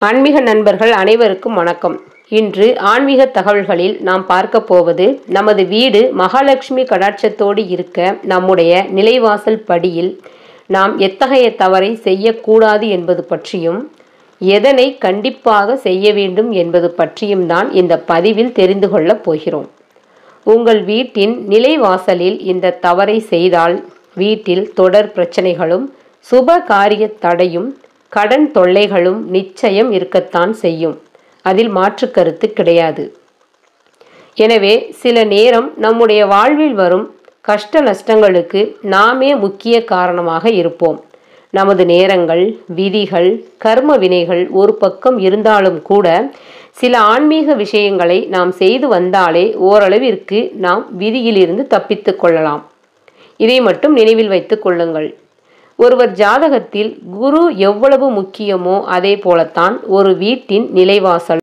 ஆன்மீக நண்பர்கள் அனைவருக்கும் வணக்கம் இன்று ஆன்மீக தகவல்களில் நாம் பார்க்க போவது நமது வீடு மகாலட்சுமி கடாட்சத்தோடு இருக்க நம்முடைய நிலைவாசல் படியில் நாம் எத்தகைய தவறை செய்யக்கூடாது என்பது பற்றியும் எதனை கண்டிப்பாக செய்ய வேண்டும் என்பது பற்றியும் தான் இந்த பதிவில் தெரிந்து கொள்ளப் போகிறோம் உங்கள் வீட்டின் நிலைவாசலில் இந்த தவறை செய்தால் வீட்டில் தொடர் பிரச்சனைகளும் சுப காரிய தடையும் கடன் தொல்லைகளும் நிச்சயம் இருக்கத்தான் செய்யும் அதில் மாற்று கருத்து கிடையாது எனவே சில நேரம் நம்முடைய வாழ்வில் வரும் கஷ்ட நஷ்டங்களுக்கு நாமே முக்கிய காரணமாக இருப்போம் நமது நேரங்கள் விதிகள் கர்ம வினைகள் ஒரு பக்கம் இருந்தாலும் கூட சில ஆன்மீக விஷயங்களை நாம் செய்து வந்தாலே ஓரளவிற்கு நாம் விதியிலிருந்து தப்பித்து கொள்ளலாம் இதை மட்டும் நினைவில் வைத்துக் கொள்ளுங்கள் ஒருவர் ஜாதகத்தில் குரு எவ்வளவு முக்கியமோ அதே போலத்தான் ஒரு வீட்டின் நிலைவாசல்